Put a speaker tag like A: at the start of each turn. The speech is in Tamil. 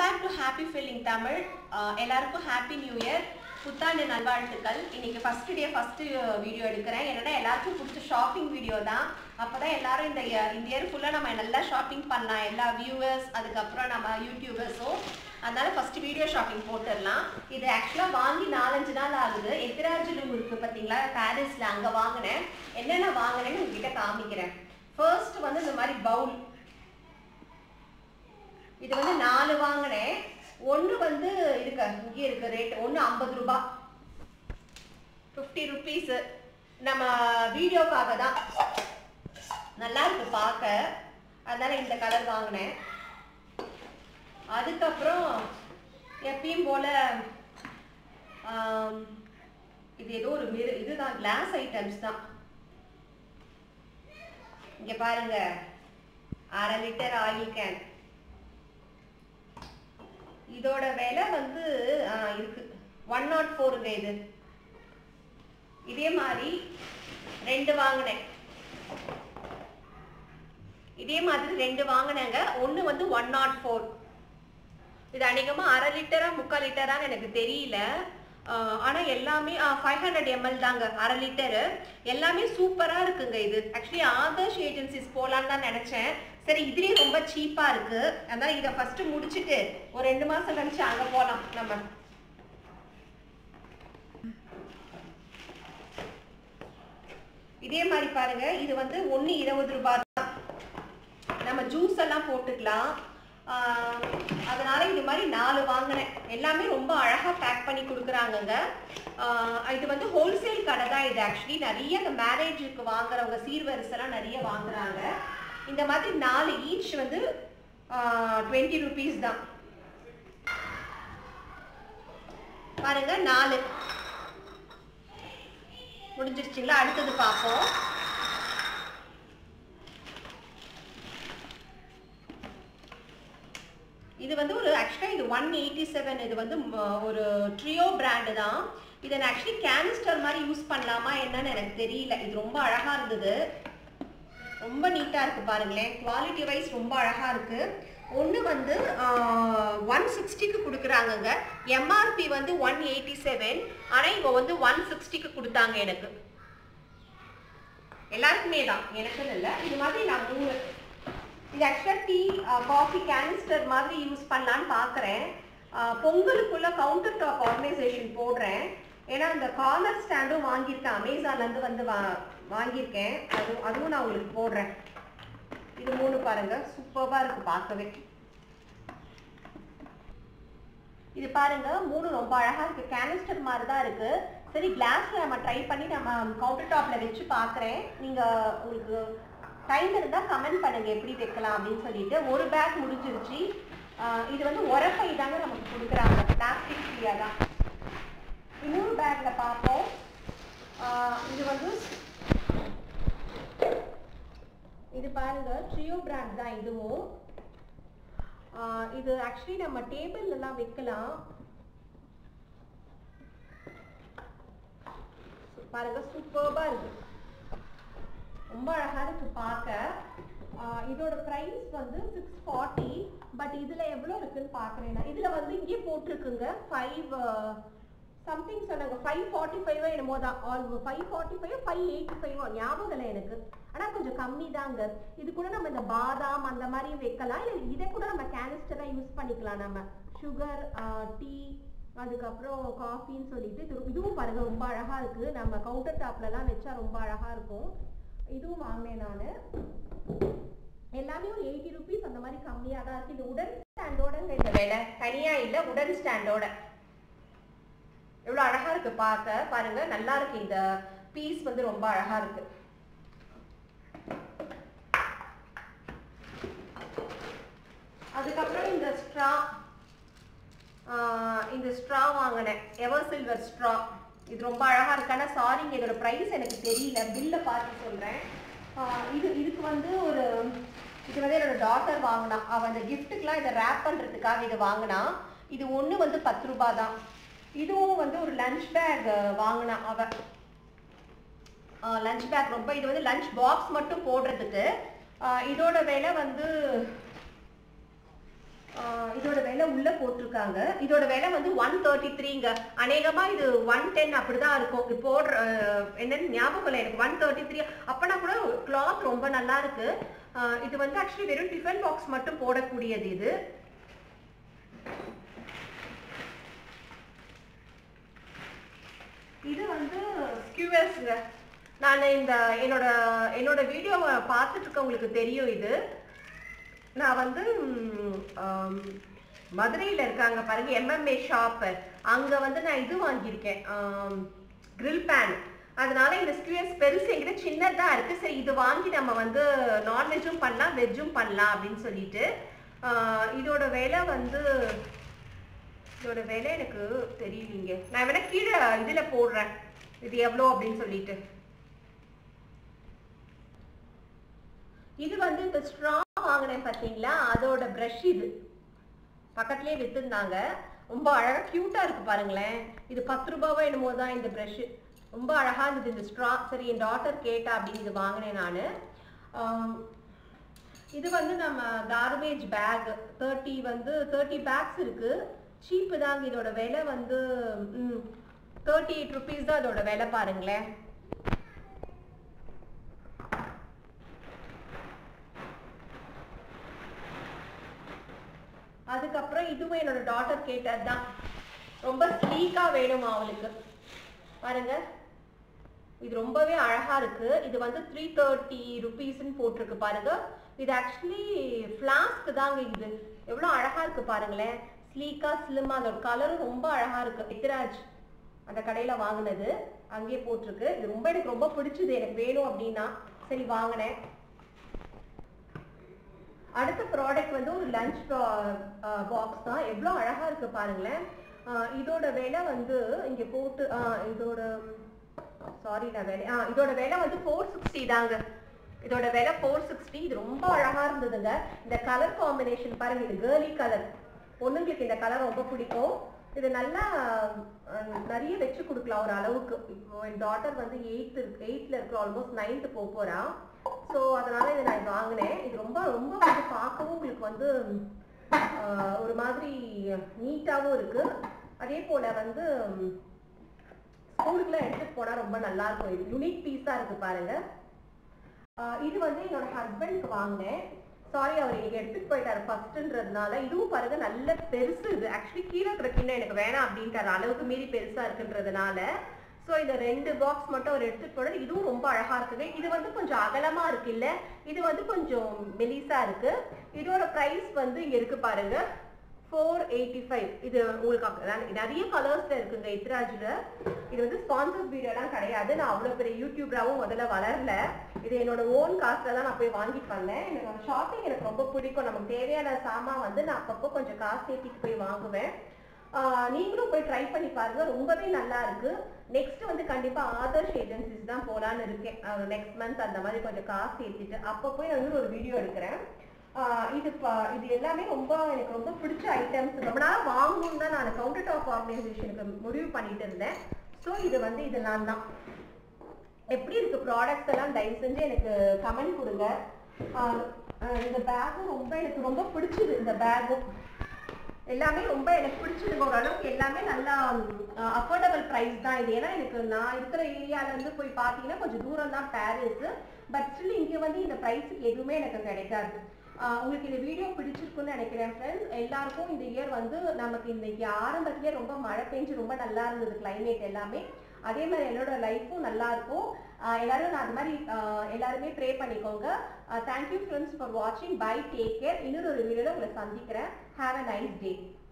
A: Back to happy feeling Tamil அஹ் எல்லாருக்கும் ஹாப்பி நியூ இயர் புத்தாண்டு நல்வாழ்த்துக்கள் இன்னைக்கு ஃபர்ஸ்ட் டே ஃபர்ஸ்ட் வீடியோ எடுக்கிறேன் என்னன்னா எல்லாருக்கும் பிடிச்ச ஷாப்பிங் வீடியோ தான் அப்பதான் எல்லாரும் இந்த year- இந்த இயர் ஃபுல்லாக நம்ம நல்லா ஷாப்பிங் பண்ணலாம் எல்லா வியூவர்ஸ் அதுக்கப்புறம் நம்ம யூடியூபர்ஸும் அதனால ஃபர்ஸ்ட் வீடியோ ஷாப்பிங் போட்டுடலாம் இது ஆக்சுவலாக வாங்கி நாலஞ்சு நாள் ஆகுது எத்திராஜிலும் இருக்கு பார்த்தீங்களா பாரிஸில் அங்கே வாங்கினேன் என்னென்ன வாங்கினேன்னு உங்ககிட்ட காமிக்கிறேன் ஃபர்ஸ்ட் வந்து இந்த மாதிரி பவுல் இது வந்து நாலு வாங்கினேன் ஒன்று வந்து இருக்கு இங்கே இருக்கு ரேட் ஒன்று ஐம்பது ரூபா ஃபிஃப்டி ருபீஸு நம்ம வீடியோக்காக தான் நல்லா இருக்கு பார்க்க அதனால இந்த கலர் வாங்கினேன் அதுக்கப்புறம் எப்பயும் போல ஆம், இது ஏதோ ஒரு மிரு இதுதான் கிளாஸ் ஐட்டம்ஸ் தான் இங்க பாருங்க அரை லிட்டர் ஆயில் கேன் இதோட விலை வந்து ஆ, இருக்கு ஒன் நாட் ஃபோருங்க இது இதே மாதிரி ரெண்டு வாங்கினேன் இதே மாதிரி ரெண்டு வாங்கினேங்க ஒன்று வந்து ஒன் நாட் ஃபோர் இது அநேகமாக அரை லிட்டரா முக்கால் லிட்டரான்னு எனக்கு தெரியல ஆஹ் ஆனா எல்லாமே ஃபைவ் ஹண்ட்ரட் எம்எல் தாங்க அரை லிட்டரு எல்லாமே சூப்பரா இருக்குங்க இது ஆக்சுவலி ஆதர்ஷ் ஏஜென்சிஸ் போலான்னு தான் நினைச்சேன் சரி இதுலயே ரொம்ப சீப்பா இருக்கு அதனால இதை ஃபர்ஸ்ட் முடிச்சிட்டு ஒரு ரெண்டு மாசம் கழிச்சு அங்க போலாம் நம்ம இதே மாதிரி பாருங்க இது வந்து ஒன்று இருபது ரூபாய் தான் நம்ம ஜூஸ் எல்லாம் போட்டுக்கலாம் ஆஹ் அதனால இது மாதிரி நாலு வாங்கினேன் எல்லாமே ரொம்ப அழகா பேக் பண்ணி கொடுக்குறாங்கங்க ஆஹ் இது வந்து ஹோல்சேல் கடை தான் இது ஆக்சுவலி நிறைய இந்த மேரேஜுக்கு வாங்குறவங்க சீர்வரிசெல்லாம் நிறைய வாங்குறாங்க இந்த மாதிரி நாலு ஈச் வந்து டுவெண்ட்டி ருபீஸ் தான் பாருங்க நாலு முடிஞ்சிருச்சுங்களா அடுத்தது பார்ப்போம் இது வந்து ஒரு ஆக்சுவலாக இது ஒன் எயிட்டி செவன் இது வந்து ம, ஒரு ட்ரியோ பிராண்டு தான் இதை நான் ஆக்சுவலி கேனிஸ்டர் மாதிரி யூஸ் பண்ணலாமா என்னன்னு எனக்கு தெரியல இது ரொம்ப அழகா இருந்தது ரொம்ப நீட்டாக இருக்கு பாருங்களேன் குவாலிட்டி வைஸ் ரொம்ப அழகா இருக்கு ஒன்று வந்து ஒன் சிக்ஸ்டிக்கு கொடுக்குறாங்கங்க எம்ஆர்பி வந்து ஒன் எயிட்டி செவன் ஆனால் இப்போ வந்து ஒன் சிக்ஸ்டிக்கு கொடுத்தாங்க எனக்கு எல்லாருக்குமே தான் எனக்குன்னு இல்லை இது மாதிரி நான் மூணு இது ஆக்சுவலாக டீ காஃபி கேனிஸ்டர் மாதிரி யூஸ் பண்ணலான்னு பார்க்குறேன் பொங்கலுக்குள்ள கவுண்டர் டாப் ஆர்கனைசேஷன் போடுறேன் ஏன்னா அந்த கார்னர் ஸ்டாண்டும் வாங்கியிருக்கேன் அமேசான்லேருந்து வந்து வா வாங்கியிருக்கேன் அது அதுவும் நான் உங்களுக்கு போடுறேன் இது மூணு பாருங்க சூப்பராக இருக்கு பார்க்கவே இது பாருங்க மூணு ரொம்ப அழகா இருக்கு கேனிஸ்டர் மாதிரி தான் இருக்கு சரி கிளாஸ்ல நம்ம ட்ரை பண்ணி நம்ம கவுண்டர் டாப்ல வச்சு பார்க்குறேன் நீங்க உங்களுக்கு டைம் இருந்தா கமெண்ட் பண்ணுங்க எப்படி வைக்கலாம் அப்படின்னு சொல்லிட்டு ஒரு பேக் முடிஞ்சிருச்சு ஆஹ் இது வந்து உரப்பை தாங்க நமக்கு கொடுக்குறாங்க பிளாஸ்டிக் ஃப்ரீயா தான் இன்னொரு பேக்ல பார்ப்போம் ஆஹ் இது வந்து இது பாருங்க ட்ரியோ பிராண்ட் தான் இதுவும் ஆஹ் இது ஆக்சுவலி நம்ம டேபிள்ல எல்லாம் வைக்கலாம் பாருங்க சூப்பர்பா இருக்கு ரொம்ப அழகா இருக்கு பார்க்க ஆஹ் இதோட பிரைஸ் வந்து சிக்ஸ் ஃபார்ட்டி பட் இதுல எவ்வளவு இருக்குன்னு பாக்குறேன் நான். இதுல வந்து இங்கே போட்டிருக்குங்க ஃபைவ் சம்திங் சொன்னாங்க ஃபைவ் ஃபார்ட்டி ஃபைவ் என்னமோ தான் or five forty five five eighty five ஞாபகம் இல்லை எனக்கு ஆனா கொஞ்சம் கம்மி தாங்க இது கூட நம்ம இந்த பாதாம் அந்த மாதிரி வைக்கலாம் இல்லை இதை கூட நம்ம கேனிஸ்டரா யூஸ் பண்ணிக்கலாம் நம்ம சுகர் டீ அதுக்கப்புறம் காஃபின்னு சொல்லிட்டு இது இதுவும் பாருங்க ரொம்ப அழகா இருக்கு நம்ம கவுண்டர் டாப்ல எல்லாம் வச்சா ரொம்ப அழகா இருக்கும் இதுவும் வாங்கினேன் நான் எல்லாமே ஒரு எயிட்டி ருபீஸ் அந்த மாதிரி கம்மியா தான் இருக்கு இந்த உடன் ஸ்டாண்டோட இந்த விலை தனியா இல்ல உடன் ஸ்டாண்டோட எவ்வளவு அழகா இருக்கு பார்க்க பாருங்க நல்லா இருக்கு இந்த பீஸ் வந்து ரொம்ப அழகா இருக்கு அதுக்கப்புறம் இந்த ஸ்ட்ரா இந்த ஸ்ட்ரா வாங்கினேன் எவர் சில்வர் ஸ்ட்ரா இது ரொம்ப அழகா இருக்கு ஆனா சாரிங்க இதோட பிரைஸ் எனக்கு தெரியல பில்ல பார்த்து சொல்றேன் ஆஹ் இது இதுக்கு வந்து ஒரு இது வந்து என்னோட டாட்டர் வாங்கினா அவ அந்த கிஃப்ட்டுக்கெல்லாம் இதை ரேப் பண்றதுக்காக இது வாங்கினா இது ஒண்ணு வந்து பத்து ரூபாய் தான் இதுவும் வந்து ஒரு லஞ்ச் பேக் வாங்கினா அவ லஞ்ச் பேக் ரொம்ப இது வந்து லஞ்ச் பாக்ஸ் மட்டும் போடுறதுக்கு ஆஹ் இதோட விலை வந்து ஆஹ் இதோட விலை உள்ள உள்ள போட்டிருக்காங்க இதோட விலை வந்து ஒன் தேர்ட்டி த்ரீங்க அநேகமா இது ஒன் டென் அப்படிதான் இருக்கும் இது போடுற அஹ், என்னன்னு ஞாபகம் இல்லை எனக்கு ஒன் தேர்ட்டி த்ரீ அப்பனா கூட கிளாத் ரொம்ப நல்லா இருக்கு அஹ், இது வந்து ஆக்சுவலி வெறும் டிஃபன் பாக்ஸ் மட்டும் போடக்கூடியது இது இது வந்து ஸ்கியூவர்ஸ்ங்க நான் இந்த என்னோட என்னோட வீடியோவை பார்த்துட்டு இருக்கவங்களுக்கு தெரியும் இது நான் வந்து ம், ஆம், மதுரையில இருக்காங்க பாருங்க எம்எம்ஏ ஷாப் அங்க வந்து நான் இது வாங்கியிருக்கேன் கிரில் பேன் அதனால இந்த ஸ்கியூஎஸ் பெருசு என்கிட்ட சின்னதா இருக்கு சரி இது வாங்கி நம்ம வந்து நான்வெஜ்ஜும் பண்ணலாம் வெஜ்ஜும் பண்ணலாம் அப்படின்னு சொல்லிட்டு ஆ, இதோட விலை வந்து இதோட விலை எனக்கு தெரியலீங்க நான் வேணா கீழே இதுல போடுறேன் இது எவ்வளோ அப்படின்னு சொல்லிட்டு இது வந்து இந்த ஸ்ட்ரா வாங்கினேன் பாத்தீங்களா அதோட பிரஷ் இது பக்கத்துலயே வித்துருந்தாங்க ரொம்ப அழகா கியூட்டா இருக்கு பாருங்களேன் இது பத்து ரூபாவோ என்னமோ தான் இந்த பிரஷ் ரொம்ப அழகா இருந்தது இந்த ஸ்ட்ரா சரி என் டாட்டர் கேட்டா அப்படின்னு இது வாங்கினேன் நான் இது வந்து நம்ம கார்பேஜ் பேக் தேர்ட்டி வந்து தேர்ட்டி பேக்ஸ் இருக்கு சீப்பு தாங்க இதோட விலை வந்து தேர்ட்டி எயிட் ருபீஸ் தான் இதோட விலை பாருங்களேன் அதுக்கப்புறம் இதுவும் என்னோட டாட்டர் கேட்டது தான் ரொம்ப ஸ்லீக்கா வேணுமா அவளுக்கு பாருங்க இது ரொம்பவே அழகா இருக்கு இது வந்து த்ரீ தேர்ட்டி ருபீஸ்ன்னு போட்டிருக்கு பாருங்க இது ஆக்சுவலி ஃப்ளாஸ்க் தாங்க இது எவ்வளோ அழகா இருக்கு பாருங்களேன் ஸ்லீக்கா ஸ்லிம்மா அதோட கலரும் ரொம்ப அழகா இருக்கு எத்திராஜ் அந்த கடையில வாங்கினது அங்கேயே போட்டிருக்கு இது ரொம்ப எனக்கு ரொம்ப பிடிச்சது எனக்கு வேணும் அப்படின்னா சரி வாங்கினேன் அடுத்த ப்ராடக்ட் வந்து ஒரு லஞ்ச் பாக்ஸ் தான் எவ்வளோ அழகா இருக்கு பாருங்களேன் அஹ் இதோட விலை வந்து இங்க போட்டு அஹ் இதோட சாரி நான் விலை ஆ இதோட விலை வந்து ஃபோர் சிக்ஸ்டி தாங்க இதோட விலை ஃபோர் சிக்ஸ்டி இது ரொம்ப அழகா இருந்ததுங்க இந்த கலர் காம்பினேஷன் பாருங்க இது கேர்லி கலர் பொண்ணுங்களுக்கு இந்த கலர் ரொம்ப பிடிக்கும் இது நல்லா அஹ், நிறைய வச்சு கொடுக்கலாம் ஒரு அளவுக்கு இப்போ என் டாட்டர் வந்து எயித்து இருக்கு எயித்தில் இருக்கிற ஆல்மோஸ்ட் நைன்த்து போக போறா ஸோ அதனால இதை நான் வாங்கினேன் இது ரொம்ப ரொம்ப வந்து பார்க்கவும் உங்களுக்கு வந்து ஆஹ், ஒரு மாதிரி நீட்டாகவும் இருக்கு அதே போல வந்து ஸ்கூலுக்குலாம் எடுத்துட்டு போனா ரொம்ப நல்லா இருக்கும் இது யூனிக் பீஸா இருக்கு பாருங்க ஆஹ், இது வந்து என்னோட ஹஸ்பண்ட்க்கு வாங்கினேன் சாரி அவர் இன்னைக்கு எடுத்துட்டு போயிட்டாரு ஃபர்ஸ்ட்ன்றதுனால இதுவும் பாருங்க நல்ல பெருசு இது ஆக்சுவலி கீழே இருக்கிற கிண்ணம் எனக்கு வேணாம் அப்படின்ட்டாரு அளவுக்கு மீறி பெருசா இருக்குன்றதுனால ஸோ இந்த ரெண்டு பாக்ஸ் மட்டும் அவர் எடுத்துட்டு போனது இதுவும் ரொம்ப அழகா இருக்குங்க இது வந்து கொஞ்சம் அகலமா இருக்கு இல்ல இது வந்து கொஞ்சம் மெலிசா இருக்கு இதோட பிரைஸ் வந்து இங்க இருக்கு பாருங்க ஃபோர் எயிட்டி ஃபைவ் இது உங்களுக்கு அங்க- நான் நிறைய கலர்ஸ்ல இருக்குங்க இத்ராஜ்ல இது வந்து ஸ்பான்சர் வீடியோலாம் கிடையாது நான் அவ்வளோ பெரிய யூடியூபராகவும் முதல்ல வளரல இது என்னோட ஓன் காசுல தான் நான் போய் வாங்கிட்டு வந்தேன் எனக்கு அந்த ஷாப்பிங் எனக்கு ரொம்ப பிடிக்கும் நமக்கு தேவையான சாமான் வந்து நான் அப்பப்போ கொஞ்சம் காசு ஏற்றிட்டு போய் வாங்குவேன் ஆஹ் நீங்களும் போய் ட்ரை பண்ணி பாருங்க ரொம்பவே நல்லா இருக்கு நெக்ஸ்ட் வந்து கண்டிப்பா ஆதர்ஷ் ஏஜென்சிஸ் தான் போலான்னு இருக்கேன் நெக்ஸ்ட் மந்த் அந்த மாதிரி கொஞ்சம் காசு ஏற்றிட்டு அப்போ போய் நான் வந்து ஒரு வீடியோ எடுக்கிறேன் ஆஹ் இது ப- இது எல்லாமே ரொம்ப எனக்கு ரொம்ப பிடிச்ச ஐட்டம்ஸ் ரொம்ப நாள் வாங்கணும்னு தான் நான் கவுண்டர் டாப் ஆர்கனைசேஷனுக்கு முடிவு பண்ணிட்டு இருந்தேன் ஸோ இது வந்து இதெல்லாம் தான் எப்படி இருக்கு ப்ராடக்ட்ஸ் எல்லாம் தயவு செஞ்சு எனக்கு கமெண்ட் கொடுங்க ஆஹ் ஆஹ் இந்த பேக்கும் ரொம்ப எனக்கு ரொம்ப பிடிச்சது இந்த பேக்கும் எல்லாமே ரொம்ப எனக்கு பிடிச்சது ஓரளவுக்கு எல்லாமே நல்லா அஃபோர்டபுள் ப்ரைஸ் தான் இது ஏன்னா எனக்கு நான் இருக்கிற ஏரியால இருந்து போய் பார்த்தீங்கன்னா கொஞ்சம் தூரம் தான் பாரிஸ் பட் ஸ்டில் இங்க வந்து இந்த ப்ரைஸுக்கு எதுவுமே எனக்கு கிடைக்காது ஆஹ் உங்களுக்கு இந்த வீடியோ பிடிச்சிருக்குன்னு நினைக்கிறேன் ஃப்ரெண்ட்ஸ் எல்லாருக்கும் இந்த இயர் வந்து நமக்கு இன்னைக்கு ஆரம்பத்திலேயே ரொம்ப மழை பெஞ்சு ரொம்ப நல்லா இருந்தது climate எல்லாமே அதே மாதிரி என்னோட லைஃப்பும் நல்லா இருக்கும் ஆஹ் எல்லாரும் நான் அது மாதிரி ஆஹ் எல்லாருமே ப்ரே பண்ணிக்கோங்க தேங்க்யூ ஃப்ரெண்ட்ஸ் ஃபார் வாட்சிங் பை டேக் கேர் இன்னொரு ஒரு வீடியோவில் உங்களை சந்திக்கிறேன் ஹாவ் அ நைஸ் டே